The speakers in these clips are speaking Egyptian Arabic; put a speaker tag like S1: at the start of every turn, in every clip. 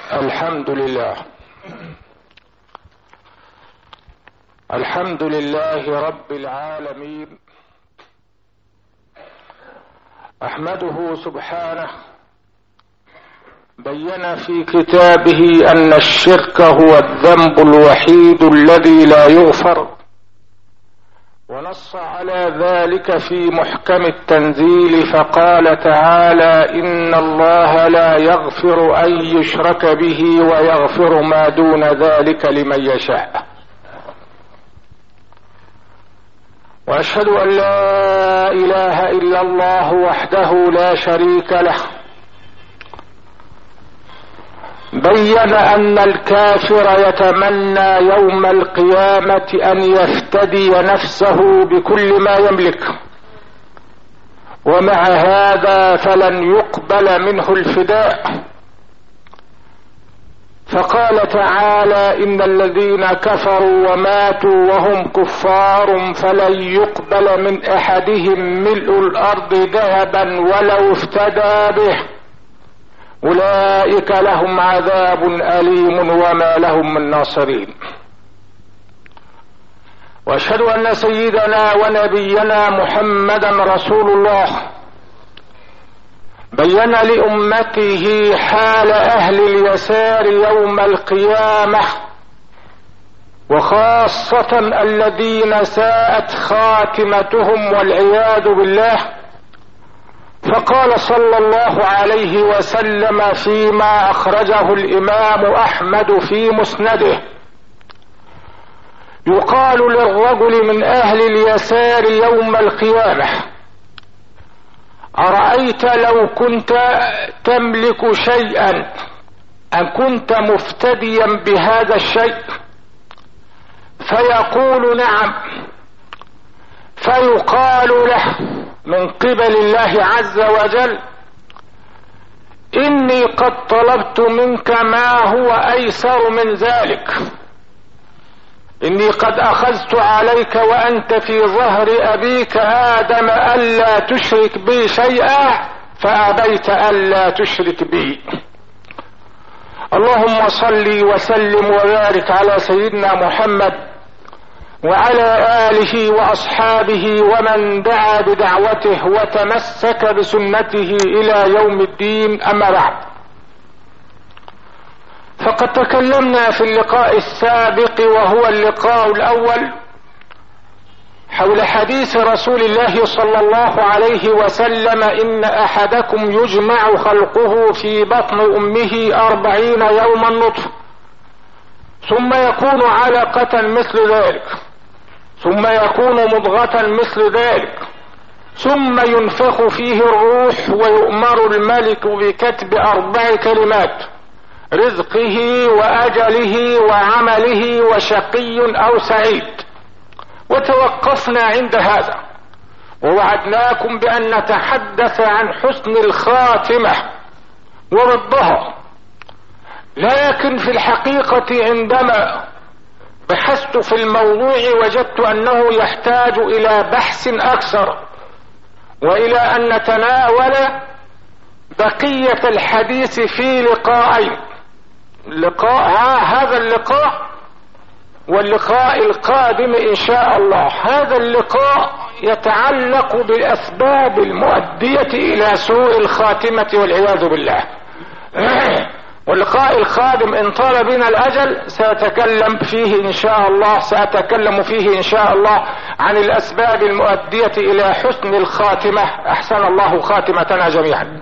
S1: الحمد لله الحمد لله رب العالمين احمده سبحانه بين في كتابه ان الشرك هو الذنب الوحيد الذي لا يغفر ونص على ذلك في محكم التنزيل فقال تعالى ان الله لا يغفر ان يشرك به ويغفر ما دون ذلك لمن يشاء واشهد ان لا اله الا الله وحده لا شريك له بين ان الكافر يتمنى يوم القيامه ان يفتدي نفسه بكل ما يملك ومع هذا فلن يقبل منه الفداء فقال تعالى ان الذين كفروا وماتوا وهم كفار فلن يقبل من احدهم ملء الارض ذهبا ولو افتدى به اولئك لهم عذاب اليم وما لهم من ناصرين واشهد ان سيدنا ونبينا محمدا رسول الله بين لامته حال اهل اليسار يوم القيامه وخاصه الذين ساءت خاتمتهم والعياذ بالله فقال صلى الله عليه وسلم فيما اخرجه الامام احمد في مسنده يقال للرجل من اهل اليسار يوم القيامه ارايت لو كنت تملك شيئا ان كنت مفتديا بهذا الشيء فيقول نعم فيقال له من قبل الله عز وجل اني قد طلبت منك ما هو ايسر من ذلك اني قد اخذت عليك وانت في ظهر ابيك ادم الا تشرك بي شيئا فابيت الا تشرك بي اللهم صل وسلم وبارك على سيدنا محمد وعلى اله واصحابه ومن دعا بدعوته وتمسك بسنته الى يوم الدين اما بعد فقد تكلمنا في اللقاء السابق وهو اللقاء الاول حول حديث رسول الله صلى الله عليه وسلم ان احدكم يجمع خلقه في بطن امه اربعين يوما نطفه ثم يكون علقه مثل ذلك ثم يكون مضغة مثل ذلك ثم ينفخ فيه الروح ويؤمر الملك بكتب أربع كلمات رزقه وأجله وعمله وشقي أو سعيد وتوقفنا عند هذا ووعدناكم بأن نتحدث عن حسن الخاتمة وضدها لكن في الحقيقة عندما بحثت في الموضوع وجدت انه يحتاج الى بحث اكثر والى ان نتناول بقية الحديث في لقاءين لقاء هذا اللقاء واللقاء القادم ان شاء الله هذا اللقاء يتعلق بالاسباب المؤدية الى سوء الخاتمة والعياذ بالله واللقاء القادم ان طال بنا الاجل ساتكلم فيه ان شاء الله ساتكلم فيه ان شاء الله عن الاسباب المؤدية الى حسن الخاتمة احسن الله خاتمتنا جميعا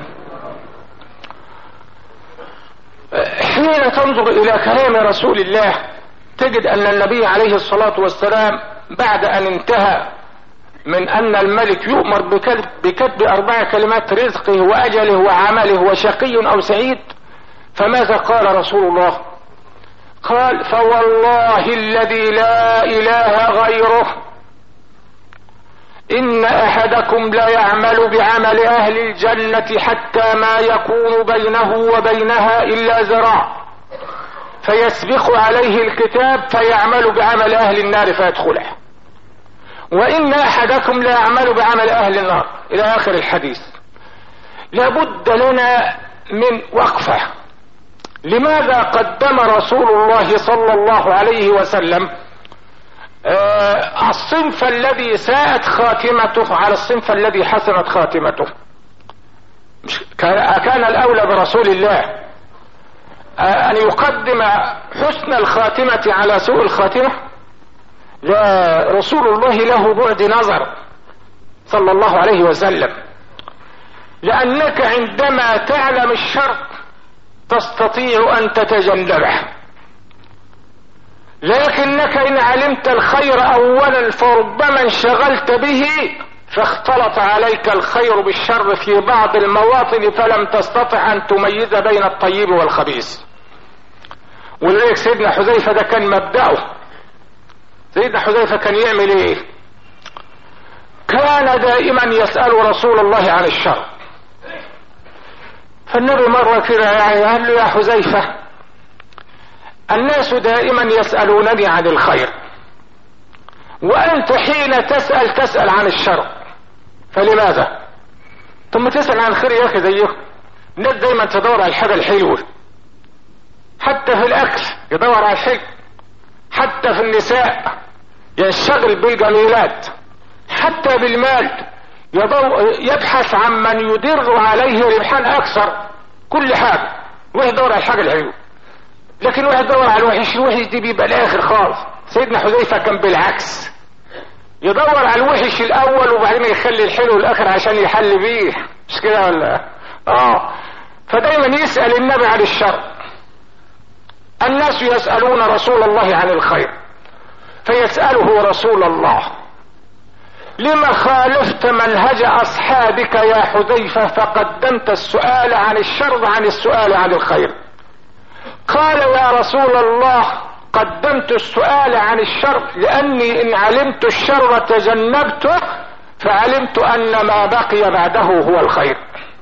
S1: حين تنظر الى كلام رسول الله تجد ان النبي عليه الصلاة والسلام بعد ان انتهى من ان الملك يؤمر بكتب, بكتب اربع كلمات رزقه واجله وعمله وشقي او سعيد فماذا قال رسول الله قال فوالله الذي لا اله غيره ان احدكم لا يعمل بعمل اهل الجنة حتى ما يكون بينه وبينها الا ذراع فيسبق عليه الكتاب فيعمل بعمل اهل النار فيدخلها وان احدكم لا يعمل بعمل اهل النار الى اخر الحديث لابد لنا من وقفه لماذا قدم رسول الله صلى الله عليه وسلم آه الصنف الذي ساءت خاتمته على الصنف الذي حسنت خاتمته كان الاولى برسول الله آه ان يقدم حسن الخاتمة على سوء الخاتمة لا رسول الله له بعد نظر صلى الله عليه وسلم لانك عندما تعلم الشر تستطيع ان تتجنبه لكنك ان علمت الخير اولا فربما انشغلت به فاختلط عليك الخير بالشر في بعض المواطن فلم تستطع ان تميز بين الطيب والخبيث ولذلك سيدنا حذيفه ده كان مبدأه سيدنا حذيفه كان يعمل ايه كان دائما يسأل رسول الله عن الشر فالنبي مرة كده يعني قال له يا حذيفة الناس دائما يسألونني عن الخير وأنت حين تسأل تسأل عن الشر فلماذا؟ ثم تسأل عن الخير يا أخي زيكم الناس دايما تدور على الحاجة الحلوة حتى في الأكل يدور على الحلو حتى في النساء ينشغل بالجميلات حتى بالمال يبحث عن من يدر عليه ربحا اكثر كل حاجة واحد يدور على الحاجة الحلوة لكن واحد يدور على الوحش الوحش دي بيبقى الاخر خالص سيدنا حذيفة كان بالعكس يدور على الوحش الاول وبعدين يخلي الحلو الاخر عشان يحل بيه مش كده ولا اه فدايما يسأل النبي عن الشر الناس يسألون رسول الله عن الخير فيسأله رسول الله لما خالفت منهج اصحابك يا حذيفة فقدمت السؤال عن الشر عن السؤال عن الخير قال يا رسول الله قدمت السؤال عن الشر لاني ان علمت الشر تجنبته فعلمت ان ما بقي بعده هو الخير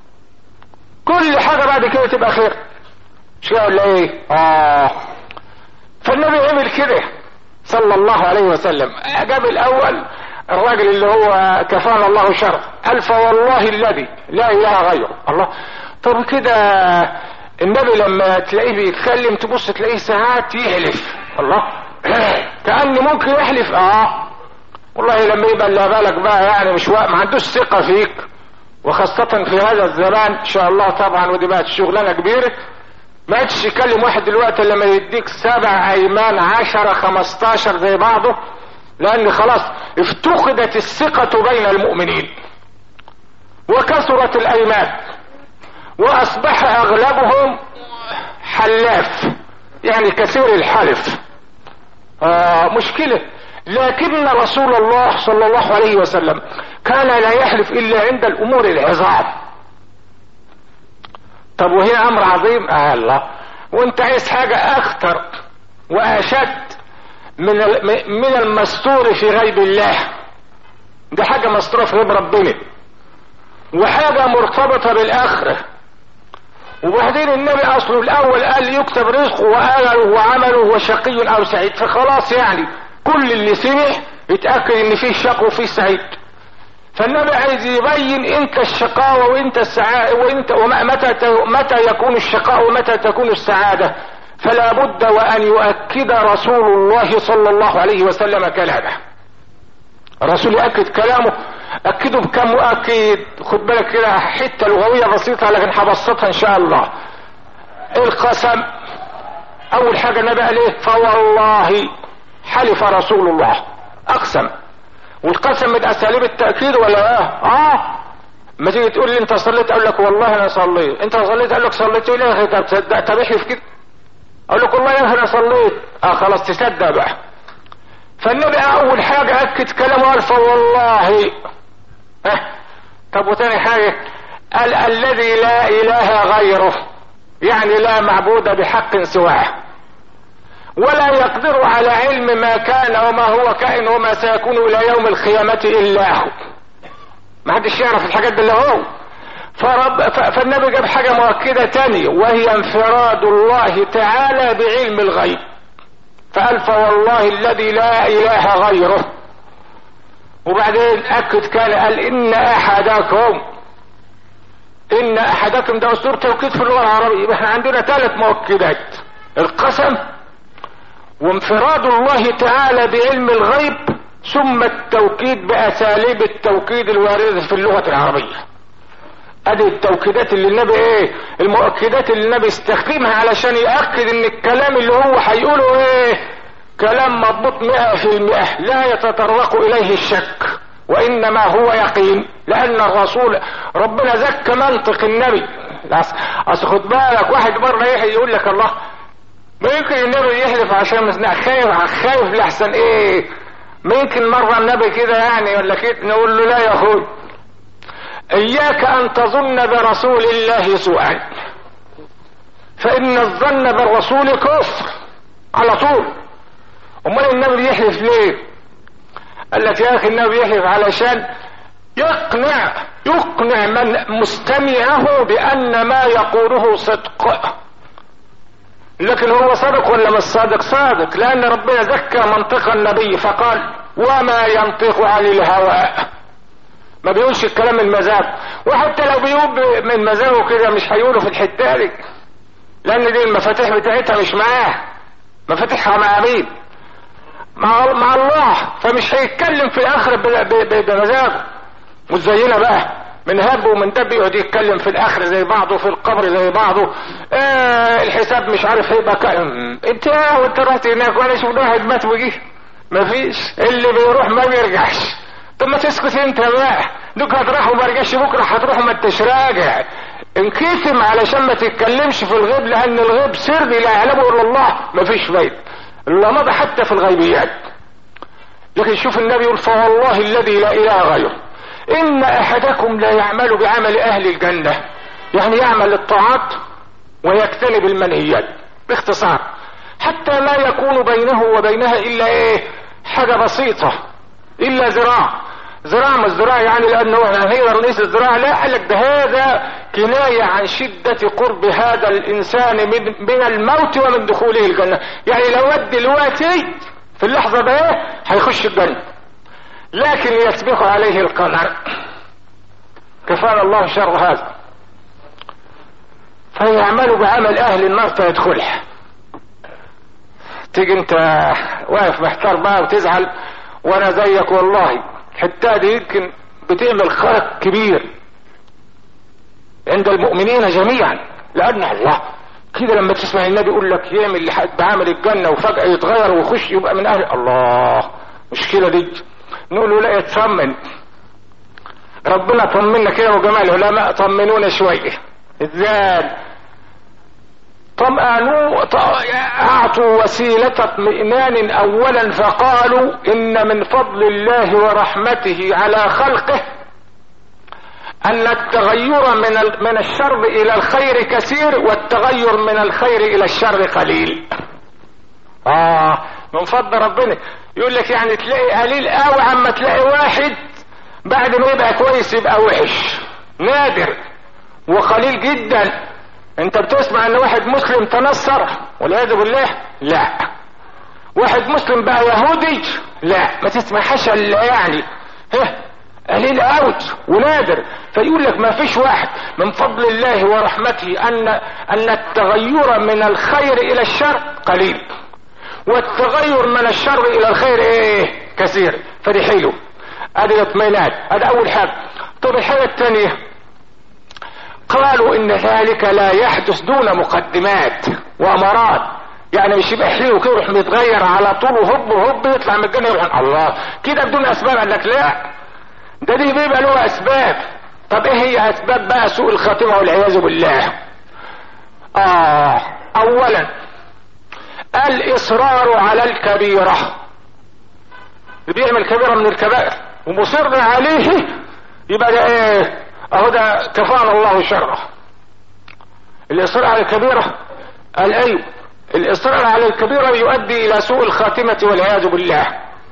S1: كل حاجة بعد كده تبقى خير مش كده ولا ايه اه فالنبي عمل كده صلى الله عليه وسلم جاب الاول الراجل اللي هو كفانا الله شر قال فوالله الذي لا اله غيره الله طب كده النبي لما تلاقيه بيتكلم تبص تلاقيه ساعات يحلف الله كأن ممكن يحلف اه والله لما يبقى اللي بالك بقى يعني مش ما عندوش ثقة فيك وخاصة في هذا الزمان ان شاء الله طبعا ودي بقت شغلانة كبيرة ما عادش يكلم واحد دلوقتي لما يديك سبع ايمان عشرة خمستاشر زي بعضه لان خلاص افتقدت الثقة بين المؤمنين وكثرت الايمان واصبح اغلبهم حلاف يعني كثير الحلف آه مشكلة لكن رسول الله صلى الله عليه وسلم كان لا يحلف الا عند الامور العظام طب وهي امر عظيم آه الله وانت عايز حاجة اخطر واشد من من المستور في غيب الله دي حاجة مستورة في غيب ربنا وحاجة مرتبطة بالاخرة وبعدين النبي اصله الاول قال يكتب رزقه واجله وعمله وشقي او سعيد فخلاص يعني كل اللي سمع يتاكد ان فيه شقي وفيه سعيد فالنبي عايز يبين انت الشقاوة وانت السعادة وانت ومتى متى يكون الشقاء ومتى تكون السعادة فلا بد وان يؤكد رسول الله صلى الله عليه وسلم كلامه الرسول يؤكد كلامه اكده بكم مؤكد خد بالك كده حته لغويه بسيطه لكن هبسطها ان شاء الله القسم اول حاجه النبي قال ايه فوالله حلف رسول الله اقسم والقسم من اساليب التاكيد ولا اه اه ما تيجي تقول لي انت صليت اقول لك والله انا صليت انت صليت اقول لك صليت ليه يا اخي طب تصدق طب احلف كده اقول لك والله يا اخي انا صليت اه خلاص تصدق بقى فالنبي اول حاجه اكد كلامه قال فوالله اه طب وتاني حاجه قال الذي لا اله غيره يعني لا معبود بحق سواه ولا يقدر على علم ما كان وما هو كائن وما سيكون الى يوم القيامة الا هو ما حدش يعرف الحاجات دي الا هو فرب فالنبي جاب حاجة مؤكدة تانية وهي انفراد الله تعالى بعلم الغيب فقال فوالله الذي لا اله غيره وبعدين اكد كان قال ان احدكم ان احدكم ده اسلوب توكيد في اللغه العربيه يبقى احنا عندنا ثلاث مؤكدات القسم وانفراد الله تعالى بعلم الغيب ثم التوكيد باساليب التوكيد الوارده في اللغه العربيه ادي التوكيدات اللي النبي ايه المؤكدات اللي النبي استخدمها علشان يأكد ان الكلام اللي هو هيقوله ايه كلام مضبوط مئة في المئة لا يتطرق اليه الشك وانما هو يقين لان الرسول ربنا زكى منطق النبي اصل خد بالك واحد مره يقول لك الله ما يمكن النبي يحلف عشان خايف خايف لحسن ايه ما يمكن مرة النبي كده يعني ولا كده نقول له لا يا اخوي اياك ان تظن برسول الله سوءا فان الظن بالرسول كفر على طول امال النبي يحلف ليه قال لك يا اخي النبي يحلف علشان يقنع يقنع من مستمعه بان ما يقوله صدق لكن هو صادق ولا مش صادق صادق لان ربنا زكى منطق النبي فقال وما ينطق عن الهوى ما بيقولش الكلام من مزاج وحتى لو بيقول من مزاجه كده مش هيقوله في الحته دي لان دي المفاتيح بتاعتها مش معاه مفاتيحها مع مين مع, مع الله فمش هيتكلم في الاخر بمزاجه مش زينا بقى من هب ومن دب يقعد يتكلم في الاخر زي بعضه في القبر زي بعضه آه الحساب مش عارف هيبقى كام انت وانت رحت هناك وانا شفت واحد مات وجه مفيش اللي بيروح ما بيرجعش طب ما تسكت انت بقى دوك هتروح وما رجعش بكره هتروح ما انتش راجع انكتم علشان ما تتكلمش في الغيب لان الغيب سر لا يعلمه الا الله مفيش فايده الا مضى حتى في الغيبيات لكن شوف النبي يقول فوالله الذي لا اله غيره ان احدكم لا يعمل بعمل اهل الجنة يعني يعمل الطاعات ويجتنب المنهيات باختصار حتى لا يكون بينه وبينها الا ايه حاجة بسيطة الا ذراع ذراع مش ذراع يعني لانه هي رئيس الذراع لا قال لك ده هذا كناية عن شدة قرب هذا الانسان من, من الموت ومن دخوله الجنة يعني لو ود دلوقتي في اللحظة ده هيخش الجنة لكن يسبق عليه القدر كفانا الله شر هذا فيعمل بعمل اهل النار فيدخلها تيجي انت واقف محتار بقى وتزعل وانا زيك والله حتى دي يمكن بتعمل خلق كبير عند المؤمنين جميعا لان الله كده لما تسمع النبي يقول لك يعمل بعمل الجنه وفجاه يتغير ويخش يبقى من اهل الله مشكله دي نقول له لا يطمن ربنا طمنا كده وجماعة العلماء طمنونا شوية ازاي طمأنوا اعطوا وسيلة اطمئنان اولا فقالوا ان من فضل الله ورحمته على خلقه ان التغير من من الشر الى الخير كثير والتغير من الخير الى الشر قليل اه من فضل ربنا يقول لك يعني تلاقي قليل قوي عما تلاقي واحد بعد ما يبقى كويس يبقى وحش نادر وقليل جدا انت بتسمع ان واحد مسلم تنصر والعياذ بالله لا واحد مسلم بقى يهودي لا ما تسمعهاش الا يعني ها قليل قوي ونادر فيقول لك ما فيش واحد من فضل الله ورحمته ان ان التغير من الخير الى الشر قليل والتغير من الشر الى الخير ايه كثير فدي حلو ادي اطمئنان ادي اول حاجه طب الحاجه الثانيه قالوا ان ذلك لا يحدث دون مقدمات وامارات يعني مش يبقى حلو كده يروح متغير على طول وهب وهب يطلع من الجنه يروح الله كده بدون اسباب قال لك لا ده دي بيبقى له اسباب طب ايه هي اسباب بقى سوء الخاتمه والعياذ بالله اه اولا الاصرار على الكبيرة اللي بيعمل كبيرة من الكبائر ومصر عليه يبقى ده ايه اهو ده كفانا الله شره الاصرار على الكبيرة قال ايوه الاصرار على الكبيرة يؤدي الى سوء الخاتمة والعياذ بالله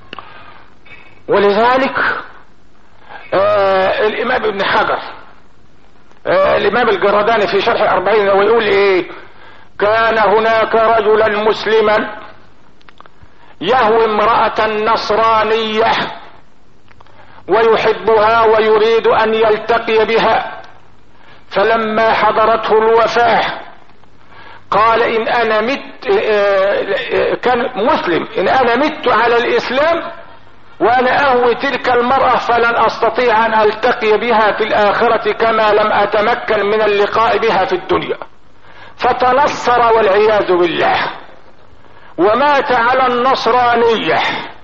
S1: ولذلك آه الامام ابن حجر آه الامام الجرداني في شرح الاربعين ويقول ايه كان هناك رجلا مسلما يهوي امرأة نصرانية ويحبها ويريد ان يلتقي بها فلما حضرته الوفاة قال ان انا مت كان مسلم ان انا مت على الاسلام وانا اهوي تلك المرأة فلن استطيع ان التقي بها في الاخرة كما لم اتمكن من اللقاء بها في الدنيا فتنصر والعياذ بالله ومات على النصرانية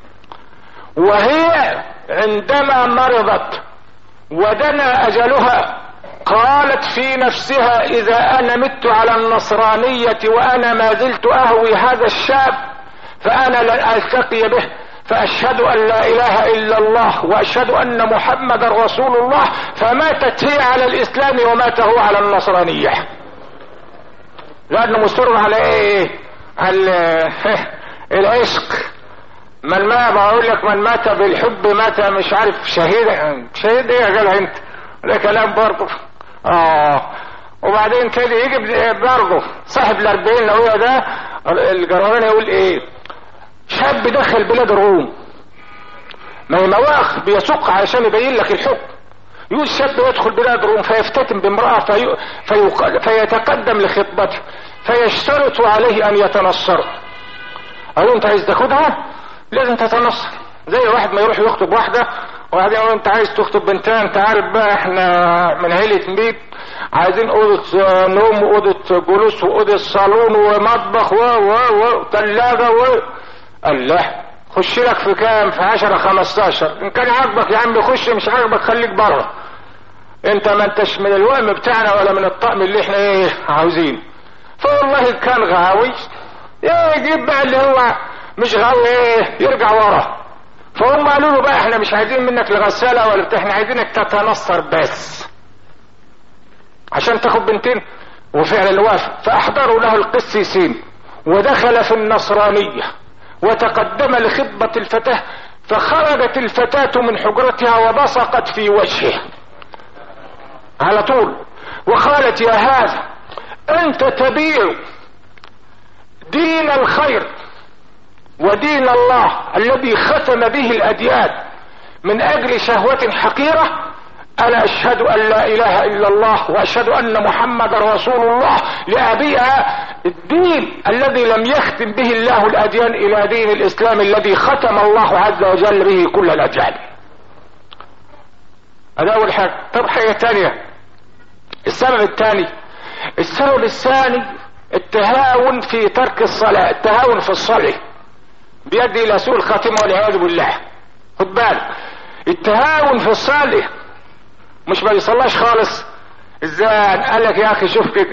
S1: وهي عندما مرضت ودنا اجلها قالت في نفسها اذا انا مت على النصرانية وانا ما زلت اهوي هذا الشاب فانا لن التقي به فاشهد ان لا اله الا الله واشهد ان محمد رسول الله فماتت هي على الاسلام ومات هو على النصرانية لانه مصر على ايه على العشق من ما بقول لك من مات بالحب مات مش عارف شهيد شهيد ايه يا جدع انت ده كلام برضه اه وبعدين كده يجي برضه صاحب الاربعين لو هو ده الجراني يقول ايه شاب دخل بلاد الروم ما هي مواخ بيسق علشان يبين لك الحكم يقول شاب يدخل بلاد الروم فيفتتن بامرأة في في فيتقدم لخطبته فيشترط عليه ان يتنصر قالوا انت عايز تاخدها لازم تتنصر زي واحد ما يروح يخطب واحدة وبعدين يقول انت عايز تخطب بنتها انت عارف بقى احنا من عيلة بيت عايزين اوضة نوم واوضة جلوس واوضة صالون ومطبخ و و و ثلاجة و الله خش لك في كام في عشرة خمستاشر ان كان عاجبك يا عم خش مش عاجبك خليك بره انت ما انتش من الوهم بتاعنا ولا من الطقم اللي احنا ايه عاوزين فوالله كان غاوي يجيب بقى اللي هو مش غاوي ايه يرجع ورا فهم قالوا له بقى احنا مش عايزين منك الغسالة ولا بتاع احنا عايزينك تتنصر بس عشان تاخد بنتين وفعلا وافق فاحضروا له القسيسين ودخل في النصرانية وتقدم لخطبة الفتاة فخرجت الفتاة من حجرتها وبصقت في وجهه على طول وقالت يا هذا انت تبيع دين الخير ودين الله الذي ختم به الاديان من اجل شهوة حقيرة انا اشهد ان لا اله الا الله واشهد ان محمد رسول الله لابيها الدين الذي لم يختم به الله الاديان الى دين الاسلام الذي ختم الله عز وجل به كل الاديان هذا اول حاجة طب حاجة تانية السبب الثاني السبب الثاني التهاون في ترك الصلاة التهاون في الصلاة بيدي الى سوء الخاتمة والعياذ بالله خد بالك التهاون في الصلاة مش ما يصلاش خالص ازاي قال لك يا اخي شوف كده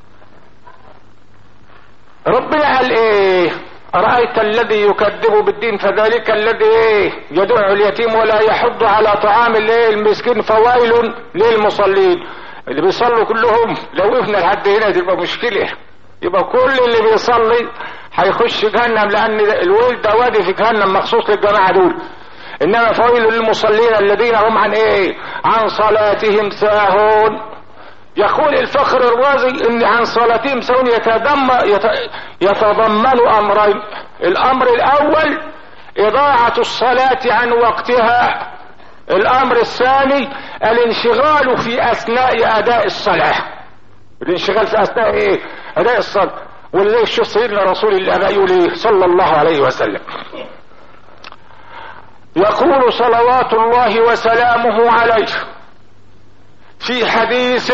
S1: ربنا قال ايه أرأيت الذي يكذب بالدين فذلك الذي ايه يدعو اليتيم ولا يحض على طعام الايه المسكين فويل للمصلين اللي بيصلوا كلهم لو وقفنا لحد هنا تبقى مشكلة يبقى كل اللي بيصلي هيخش جهنم لان الويل ده وادي في جهنم مخصوص للجماعة دول انما فويل للمصلين الذين هم عن ايه عن صلاتهم ساهون يقول الفخر الرازي ان عن صلاتهم ساهون يتضمن يتضمن امرين الامر الاول اضاعة الصلاة عن وقتها الامر الثاني الانشغال في اثناء اداء الصلاة الانشغال في اثناء ايه اداء الصلاة ولذلك شوف سيدنا رسول الله يقول ايه صلى الله عليه وسلم يقول صلوات الله وسلامه عليه في حديث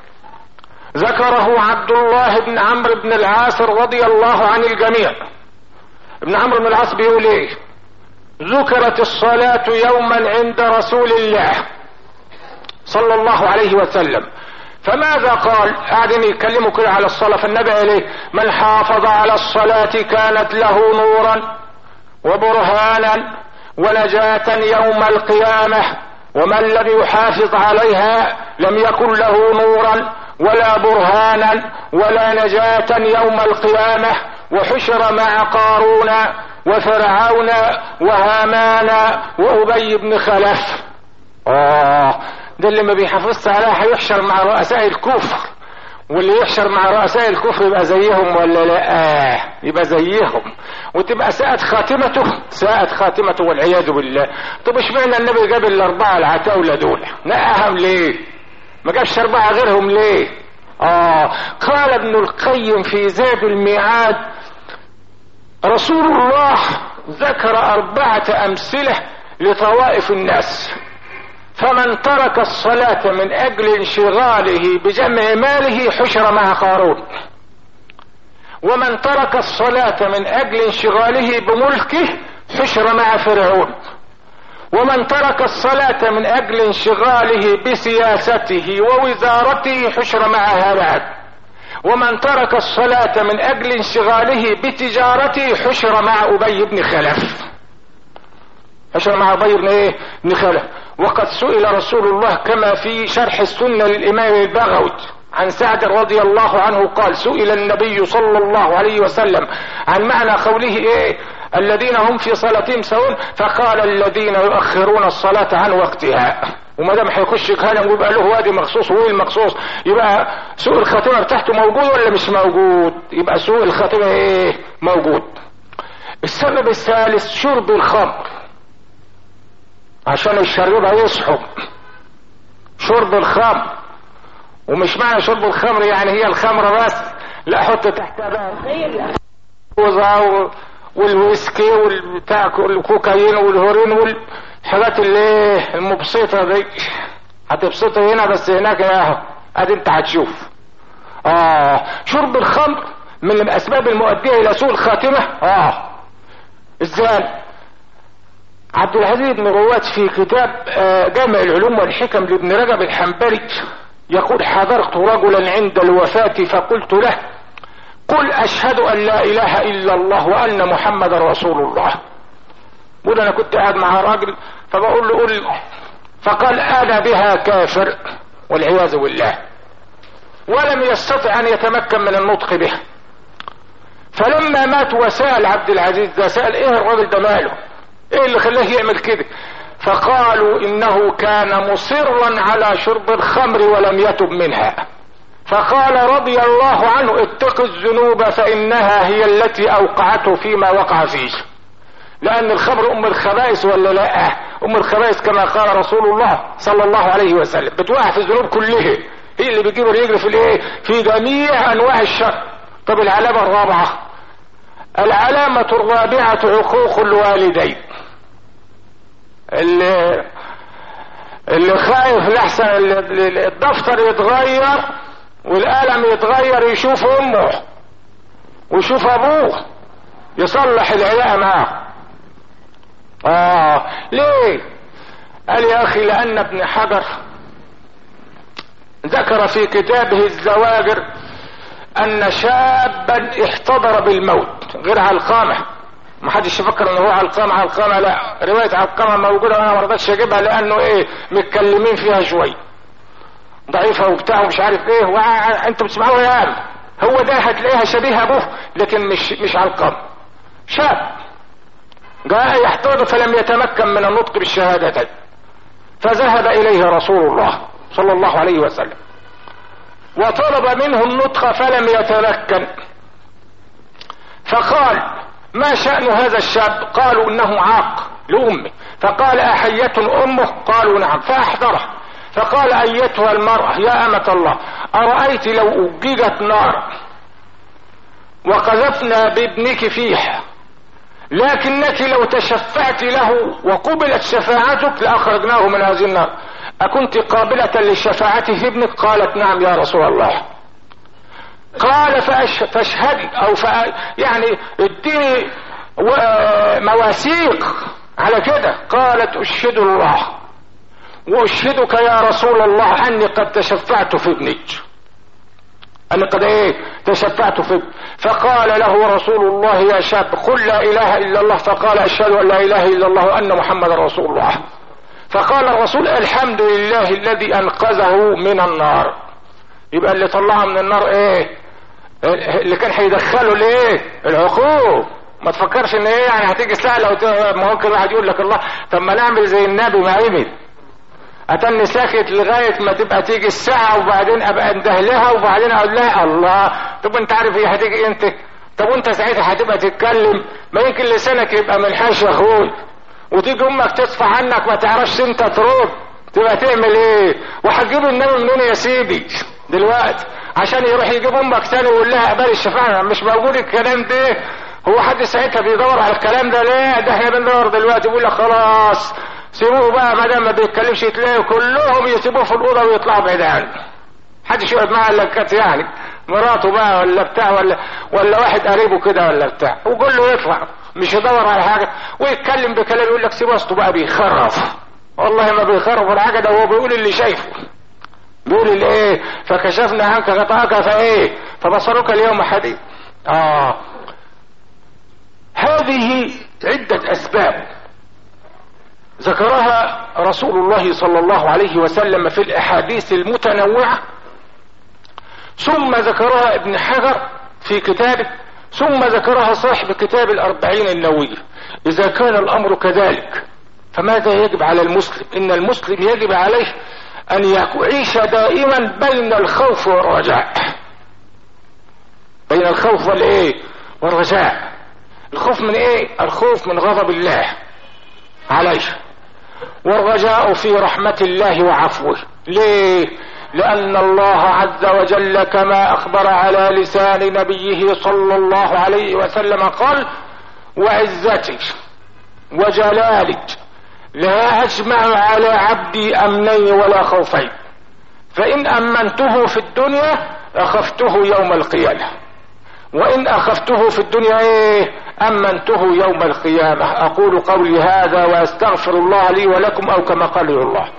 S1: ذكره عبد الله بن عمرو بن العاص رضي الله عن الجميع ابن عمرو بن العاص بيقول ايه ذكرت الصلاة يوما عند رسول الله صلى الله عليه وسلم فماذا قال قاعدين يتكلموا كده على الصلاة فالنبي قال ايه من حافظ على الصلاة كانت له نورا وبرهانا ونجاة يوم القيامة وما الذي يحافظ عليها لم يكن له نورا ولا برهانا ولا نجاة يوم القيامة وحشر مع قارون وفرعون وهامان وأبي بن خلف آه ده اللي ما بيحافظش عليها هيحشر مع رؤساء الكفر واللي يحشر مع رؤساء الكفر يبقى زيهم ولا لا آه يبقى زيهم وتبقى ساءت خاتمته ساءت خاتمته والعياذ بالله طب اشمعنى النبي جاب الاربعه العتاوله دول نقهم ليه ما جابش اربعة غيرهم ليه اه قال ابن القيم في زاد الميعاد رسول الله ذكر اربعة امثلة لطوائف الناس فمن ترك الصلاة من اجل انشغاله بجمع ماله حشر مع قارون ومن ترك الصلاة من اجل انشغاله بملكه حشر مع فرعون ومن ترك الصلاة من اجل انشغاله بسياسته ووزارته حشر مع هامان ومن ترك الصلاة من اجل انشغاله بتجارته حشر مع ابي بن خلف حشر مع ابي بن ايه بن خلف وقد سئل رسول الله كما في شرح السنة للامام البغوي عن سعد رضي الله عنه قال سئل النبي صلى الله عليه وسلم عن معنى قوله ايه الذين هم في صلاتهم سواء فقال الذين يؤخرون الصلاة عن وقتها وما دام هيخش جهنم ويبقى له وادي مخصوص وايه المخصوص يبقى سوء الخاتمه بتاعته موجود ولا مش موجود يبقى سوء الخاتمه ايه موجود السبب الثالث شرب الخمر عشان الشريرة يصحوا شرب الخمر ومش معنى شرب الخمر يعني هي الخمرة بس لا حط تحتها بقى والويسكي والبتاع والكوكايين والهورين والحاجات اللي المبسطة دي هتبسطه هنا بس هناك اهو ادي انت هتشوف اه شرب الخمر من الاسباب المؤدية الى سوء الخاتمة اه ازاي عبد العزيز بن رواد في كتاب جامع العلوم والحكم لابن رجب الحنبلي يقول حضرت رجلا عند الوفاة فقلت له قل اشهد ان لا اله الا الله وان محمد رسول الله بقول انا كنت قاعد مع راجل فبقول له قل فقال انا بها كافر والعياذ بالله ولم يستطع ان يتمكن من النطق بها فلما مات وسأل عبد العزيز ده سأل ايه الراجل ده ماله ايه اللي خلاه يعمل كده فقالوا انه كان مصرا على شرب الخمر ولم يتب منها فقال رضي الله عنه اتق الذنوب فانها هي التي اوقعته فيما وقع فيه لان الخمر ام الخبائث ولا لا ام الخبائث كما قال رسول الله صلى الله عليه وسلم بتوقع في الذنوب كلها هي اللي بتجيب الرجل في الايه في جميع انواع الشر طب العلامه الرابعه العلامه الرابعه عقوق الوالدين اللي اللي خايف لحسن الدفتر يتغير والقلم يتغير يشوف امه ويشوف ابوه يصلح العلاقه معه اه ليه قال يا اخي لان ابن حجر ذكر في كتابه الزواجر ان شابا احتضر بالموت غير علقامه ما حدش يفكر ان هو علقامه علقامه لا روايه علقامه موجوده وانا ما رضيتش اجيبها لانه ايه متكلمين فيها شويه ضعيفه وبتاع ومش عارف ايه وانتوا بتسمعوها يعني هو ده هتلاقيها شبيه ابوه لكن مش مش علقامه شاب جاء يحتضر فلم يتمكن من النطق بالشهادتين فذهب اليه رسول الله صلى الله عليه وسلم وطلب منه النطق فلم يتمكن فقال ما شأن هذا الشاب قالوا انه عاق لأمه فقال أحية أمه قالوا نعم فأحضره فقال أيتها المرأة يا أمة الله أرأيت لو أججت نار وقذفنا بابنك فيها لكنك لو تشفعت له وقبلت شفاعتك لأخرجناه من هذه النار أكنت قابلة للشفاعة في ابنك قالت نعم يا رسول الله قال فاشهدي او فأ... يعني اديني مواثيق على كده قالت اشهد الله واشهدك يا رسول الله اني قد تشفعت في ابنك اني قد ايه تشفعت في ابنك فقال له رسول الله يا شاب قل لا اله الا الله فقال اشهد ان لا اله الا الله وان محمد رسول الله فقال الرسول الحمد لله الذي انقذه من النار يبقى اللي طلعه من النار ايه اللي كان هيدخله لايه العقوق ما تفكرش ان ايه يعني هتيجي سهله وت... ما ممكن واحد يقول لك الله طب ما نعمل زي النبي ما عمل اتني ساكت لغايه ما تبقى تيجي الساعه وبعدين ابقى انده لها وبعدين اقول لها الله طب انت عارف ايه هتيجي انت طب وانت ساعتها هتبقى تتكلم ما يمكن لسانك يبقى من حاش يا اخوي وتيجي امك تصفى عنك ما تعرفش انت ترد تبقى تعمل ايه وهتجيب النبي منين يا سيدي دلوقتي عشان يروح يجيب امك تاني ويقول لها قبل الشفاعة مش موجود الكلام ده هو حد ساعتها بيدور على الكلام ده لا ده احنا بندور دلوقتي بيقول لك خلاص سيبوه بقى ما دام ما بيتكلمش تلاقي كلهم يسيبوه في الاوضه ويطلعوا بعيد عنه محدش يقعد معاه الا كانت يعني مراته بقى ولا بتاع ولا ولا واحد قريبه كده ولا بتاع وكله يطلع مش يدور على حاجه ويتكلم بكلام يقول لك سيب وسطه بقى بيخرف والله ما بيخرف ولا حاجه ده هو بيقول اللي شايفه بيقول اللي ايه فكشفنا عنك غطاءك فايه فبصرك اليوم حديد اه هذه عدة اسباب ذكرها رسول الله صلى الله عليه وسلم في الاحاديث المتنوعة ثم ذكرها ابن حجر في كتابه ثم ذكرها صاحب كتاب الاربعين النووية اذا كان الامر كذلك فماذا يجب على المسلم ان المسلم يجب عليه ان يعيش دائما بين الخوف والرجاء بين الخوف والايه والرجاء الخوف من ايه الخوف من غضب الله عليه والرجاء في رحمة الله وعفوه ليه لأن الله عز وجل كما أخبر على لسان نبيه صلى الله عليه وسلم قال وعزتي وجلالك لا أجمع على عبدي أمنين ولا خوفين فإن أمنته في الدنيا أخفته يوم القيامة وإن أخفته في الدنيا إيه أمنته يوم القيامة أقول قولي هذا وأستغفر الله لي ولكم أو كما قال الله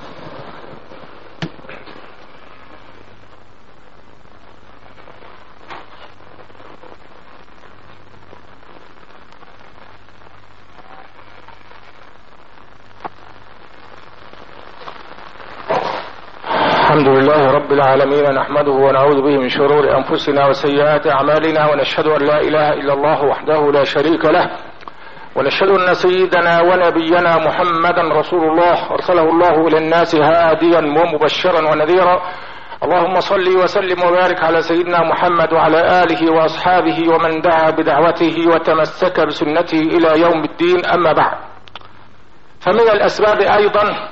S1: الحمد لله رب العالمين نحمده ونعوذ به من شرور انفسنا وسيئات اعمالنا ونشهد ان لا اله الا الله وحده لا شريك له ونشهد ان سيدنا ونبينا محمدا رسول الله ارسله الله الى الناس هاديا ومبشرا ونذيرا اللهم صل وسلم وبارك على سيدنا محمد وعلى اله واصحابه ومن دعا بدعوته وتمسك بسنته الى يوم الدين اما بعد فمن الاسباب ايضا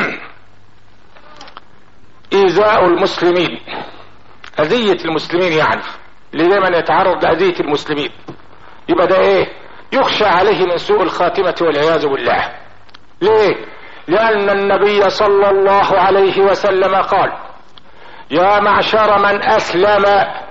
S1: ايذاء المسلمين اذية المسلمين يعني اللي دايما يتعرض لاذية المسلمين يبقى ده ايه يخشى عليه من سوء الخاتمة والعياذ بالله ليه لان النبي صلى الله عليه وسلم قال يا معشر من اسلم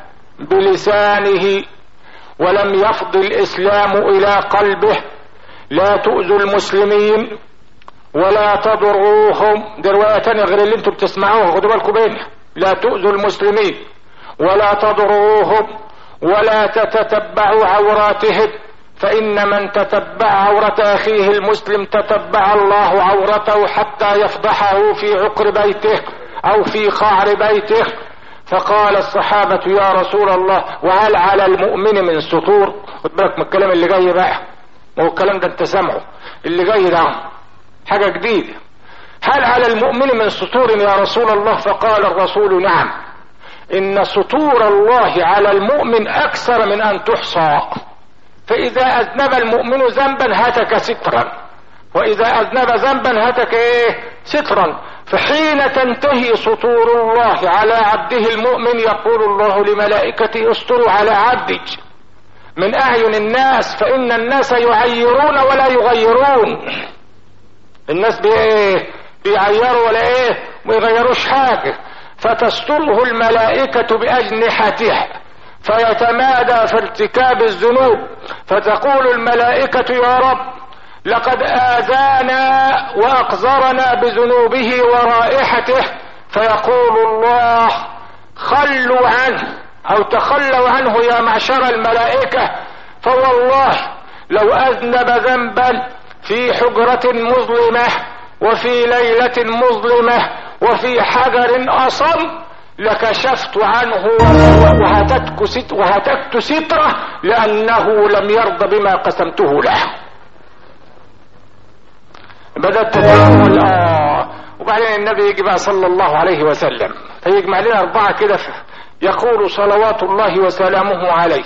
S1: بلسانه ولم يفض الاسلام الى قلبه لا تؤذوا المسلمين ولا تضروهم دي رواية تانية غير اللي انتم بتسمعوها خدوا بالكم بينها لا تؤذوا المسلمين ولا تضروهم ولا تتتبعوا عوراتهم فإن من تتبع عورة أخيه المسلم تتبع الله عورته حتى يفضحه في عقر بيته أو في قعر بيته فقال الصحابة يا رسول الله وهل على المؤمن من سطور خد بالك من الكلام اللي جاي بقى ما هو الكلام ده انت سامعه اللي جاي ده حاجة جديدة هل على المؤمن من سطور يا رسول الله فقال الرسول نعم ان سطور الله على المؤمن اكثر من ان تحصى فاذا اذنب المؤمن ذنبا هتك سترا واذا اذنب ذنبا هتك ايه سترا فحين تنتهي سطور الله على عبده المؤمن يقول الله لملائكته استروا على عبدك من اعين الناس فان الناس يعيرون ولا يغيرون الناس بايه بيعيروا ولا ايه ما يغيروش حاجة فتستره الملائكة بأجنحتها فيتمادى في ارتكاب الذنوب فتقول الملائكة يا رب لقد آذانا وأقذرنا بذنوبه ورائحته فيقول الله خلوا عنه أو تخلوا عنه يا معشر الملائكة فوالله لو أذنب ذنبا في حجرة مظلمة وفي ليلة مظلمة وفي حجر أصم لكشفت عنه وهتكت, ست وهتكت سترة لأنه لم يرضى بما قسمته له بدأت تتأول آه وبعدين النبي يجي بقى صلى الله عليه وسلم فيجمع لنا أربعة كده يقول صلوات الله وسلامه عليه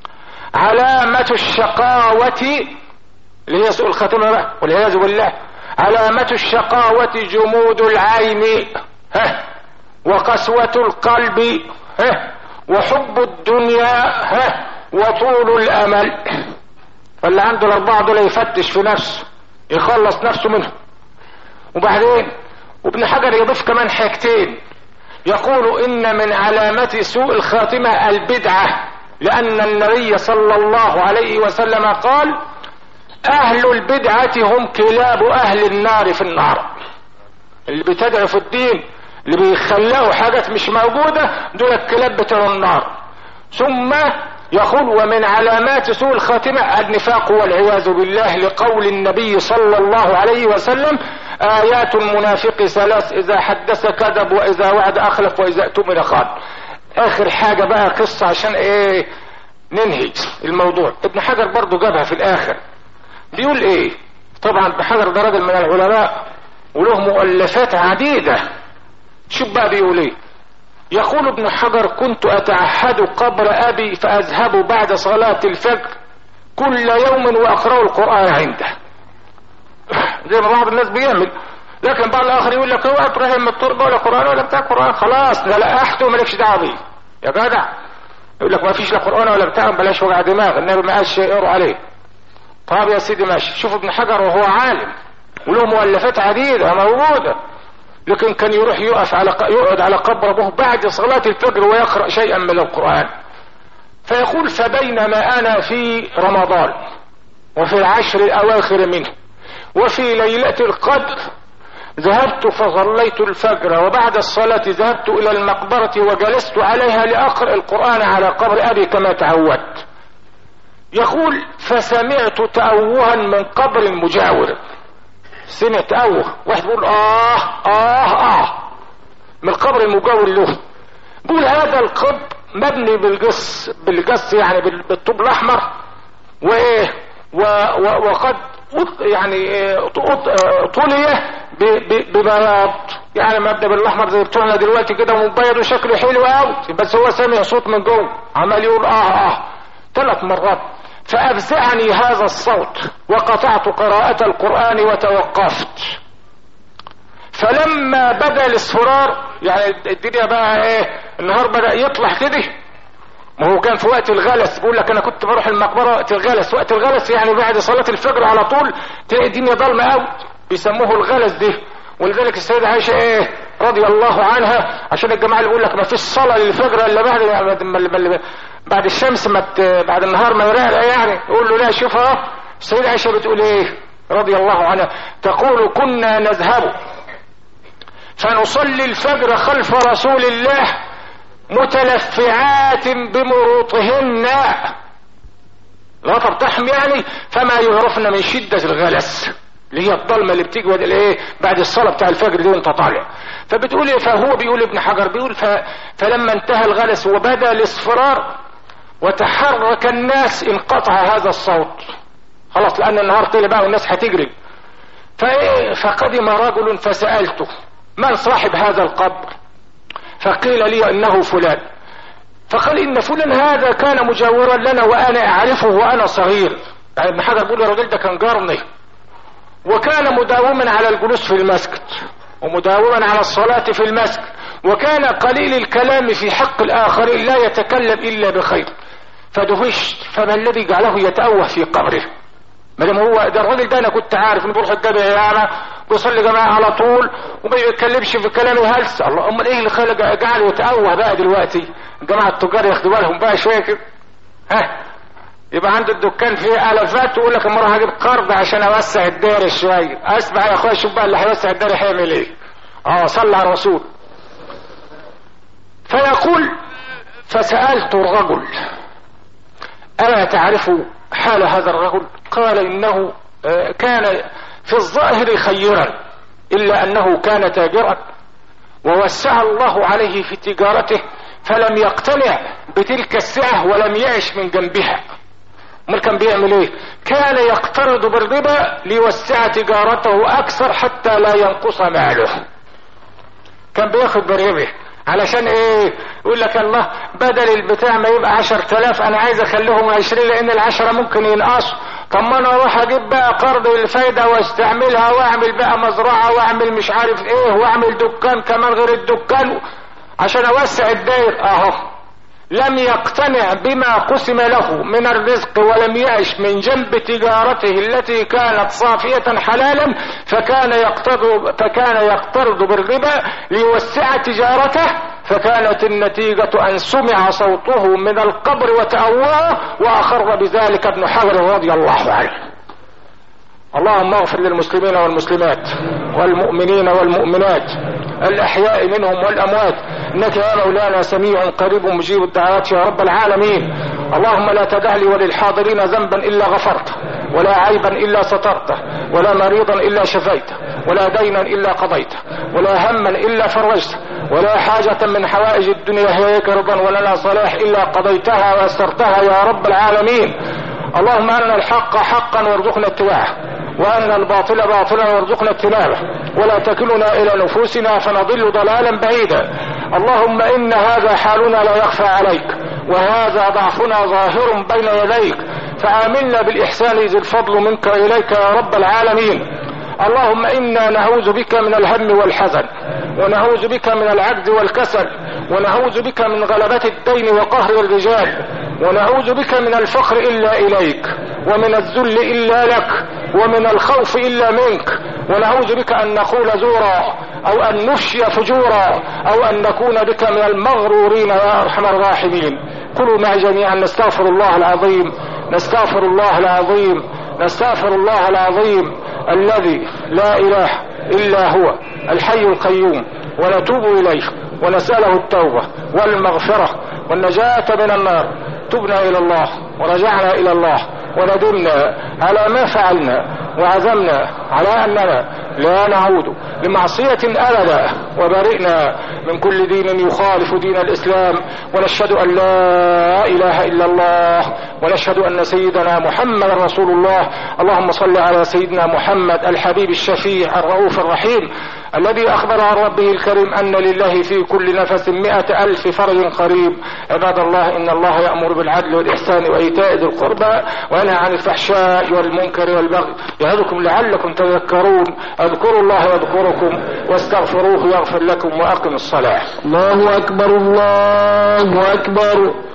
S1: علامة الشقاوة اللي هي سوء الخاتمة بقى والعياذ بالله علامة الشقاوة جمود العين ها وقسوة القلب ها وحب الدنيا ها وطول الامل فاللي عنده الاربعة دول يفتش في نفسه يخلص نفسه منهم وبعدين وابن حجر يضيف كمان حاجتين يقول ان من علامة سوء الخاتمة البدعة لان النبي صلى الله عليه وسلم قال اهل البدعة هم كلاب اهل النار في النار اللي بتدعو في الدين اللي بيخلقوا حاجات مش موجودة دول الكلاب بتوع النار ثم يقول ومن علامات سوء الخاتمة النفاق والعياذ بالله لقول النبي صلى الله عليه وسلم آيات المنافق ثلاث إذا حدث كذب وإذا وعد أخلف وإذا اؤتمن خان آخر حاجة بقى قصة عشان إيه ننهي الموضوع ابن حجر برضو جابها في الآخر بيقول إيه طبعا ابن حجر ده راجل من العلماء وله مؤلفات عديدة شوف بقى بيقول إيه يقول ابن حجر كنت اتعهد قبر ابي فاذهب بعد صلاة الفجر كل يوم واقرأ القرآن عنده زي ما بعض الناس بيعمل لكن بعض الاخر يقول لك هو ابراهيم التربة ولا قرآن ولا بتاع قرآن خلاص لا لا احته مالكش دعوه بيه يا جدع يقول لك ما فيش لا قرآن ولا بتاع بلاش وجع دماغ النبي ما قالش يقروا عليه طب يا سيدي ماشي شوف ابن حجر وهو عالم وله مؤلفات عديدة موجودة لكن كان يروح يقف على يقعد على قبر ابوه بعد صلاة الفجر ويقرأ شيئا من القرآن فيقول فبينما انا في رمضان وفي العشر الاواخر منه وفي ليلة القدر ذهبت فصليت الفجر وبعد الصلاة ذهبت الى المقبرة وجلست عليها لأقرأ القرآن على قبر ابي كما تعودت يقول فسمعت تأوها من قبر مجاور سمع تأوه واحد بيقول آه آه آه من القبر المجاور له بيقول هذا القبر مبني بالقص بالقص يعني بالطوب الأحمر وإيه وقد يعني طولية ببياض يعني مبني بالاحمر زي بتوعنا دلوقتي كده ومبيض وشكله حلو قوي بس هو سامع صوت من جوه عمال يقول اه اه ثلاث مرات فأفزعني هذا الصوت وقطعت قراءة القرآن وتوقفت فلما بدا الاصفرار يعني الدنيا بقى ايه النهار بدأ يطلع كده ما هو كان في وقت الغلس بيقول لك انا كنت بروح المقبرة وقت الغلس وقت الغلس يعني بعد صلاة الفجر على طول تلاقي الدنيا ضلمة قوي بيسموه الغلس ده ولذلك السيدة عائشة ايه رضي الله عنها عشان الجماعة اللي يقول لك ما فيش صلاة للفجر الا بعد بعد الشمس ما بعد النهار ما يرقع يعني يقول له لا شوف اهو السيدة عائشة بتقول ايه رضي الله عنها تقول كنا نذهب فنصلي الفجر خلف رسول الله متلفعات بمروطهن لا ترتحم يعني فما يعرفن من شدة الغلس اللي هي الضلمة اللي بتيجي الايه بعد الصلاة بتاع الفجر دي وانت طالع فبتقول ايه فهو بيقول ابن حجر بيقول ف... فلما انتهى الغلس وبدا الاصفرار وتحرك الناس انقطع هذا الصوت خلاص لان النهار طلع بقى والناس هتجري فايه فقدم رجل فسألته من صاحب هذا القبر فقيل لي انه فلان فقال ان فلان هذا كان مجاورا لنا وانا اعرفه وانا صغير يعني ابن حجر بيقول الراجل ده كان جارني وكان مداوما على الجلوس في المسجد ومداوما على الصلاة في المسجد وكان قليل الكلام في حق الآخرين لا يتكلم إلا بخير فدهشت فما الذي جعله يتأوه في قبره ما دام هو ده الراجل ده انا كنت عارف انه بيروح الجامع يعني بيصلي جماعه على طول وما يتكلمش في كلام هلس الله امال ايه اللي خلى جعله يتأوه بقى دلوقتي الجماعه التجار ياخدوا بالهم بقى شويه كده ها يبقى عنده الدكان فيه الافات ويقول لك اما اروح اجيب قرض عشان اوسع الدايره شويه اسمع يا اخويا شوف بقى اللي هيوسع الدايره هيعمل ايه اه صلى على الرسول فيقول فسالت الرجل الا تعرف حال هذا الرجل قال انه كان في الظاهر خيرا الا انه كان تاجرا ووسع الله عليه في تجارته فلم يقتنع بتلك السعة ولم يعش من جنبها امال كان بيعمل ايه كان يقترض بالربا ليوسع تجارته اكثر حتى لا ينقص ماله كان بياخد بالربا علشان ايه يقول لك الله بدل البتاع ما يبقى عشر تلاف انا عايز اخليهم عشرين لان العشرة ممكن ينقصوا طب ما انا اروح اجيب بقى قرض الفايدة واستعملها واعمل بقى مزرعة واعمل مش عارف ايه واعمل دكان كمان غير الدكان عشان اوسع الداير اهو لم يقتنع بما قسم له من الرزق ولم يعش من جنب تجارته التي كانت صافية حلالا فكان يقترض فكان يقترض بالربا ليوسع تجارته فكانت النتيجة أن سمع صوته من القبر وتأواه وأخر بذلك ابن حجر رضي الله عنه اللهم اغفر للمسلمين والمسلمات والمؤمنين والمؤمنات الأحياء منهم والأموات إنك يا مولانا سميع قريب مجيب الدعوات يا رب العالمين اللهم لا تدع لي وللحاضرين ذنبا إلا غفرته ولا عيبا إلا سترته ولا مريضا إلا شفيته ولا دينا إلا قضيته ولا هما إلا فرجته ولا حاجة من حوائج الدنيا هي رضا ولنا صلاح إلا قضيتها وأسرتها يا رب العالمين اللهم أرنا الحق حقا وارزقنا اتباعه وأن الباطل باطلا وارزقنا اجتنابه ولا تكلنا إلى نفوسنا فنضل ضلالا بعيدا اللهم إن هذا حالنا لا يخفى عليك وهذا ضعفنا ظاهر بين يديك فآمنا بالإحسان ذي الفضل منك إليك يا رب العالمين اللهم إنا نعوذ بك من الهم والحزن ونعوذ بك من العجز والكسل ونعوذ بك من غلبة الدين وقهر الرجال ونعوذ بك من الفقر إلا إليك ومن الذل إلا لك ومن الخوف إلا منك ونعوذ بك أن نقول زورا أو أن نفشي فجورا أو أن نكون بك من المغرورين يا أرحم الراحمين قلوا معي جميعا نستغفر الله العظيم نستغفر الله العظيم نستغفر الله العظيم الذي لا إله إلا هو الحي القيوم ونتوب إليه ونسأله التوبة والمغفرة والنجاة من النار تبنا إلى الله ورجعنا إلى الله وندمنا على ما فعلنا وعزمنا على أننا لا نعود لمعصية أبدا وبرئنا من كل دين يخالف دين الإسلام ونشهد أن لا إله إلا الله ونشهد أن سيدنا محمد رسول الله اللهم صل على سيدنا محمد الحبيب الشفيع الرؤوف الرحيم الذي أخبر عن ربه الكريم أن لله في كل نفس مئة ألف فرج قريب عباد الله إن الله يأمر بالعدل والإحسان وإيتاء ذي القربى وينهى عن الفحشاء والمنكر والبغي يعظكم لعلكم تذكرون اذكروا الله يذكركم واستغفروه يغفر لكم وأقم الصلاة
S2: الله أكبر الله أكبر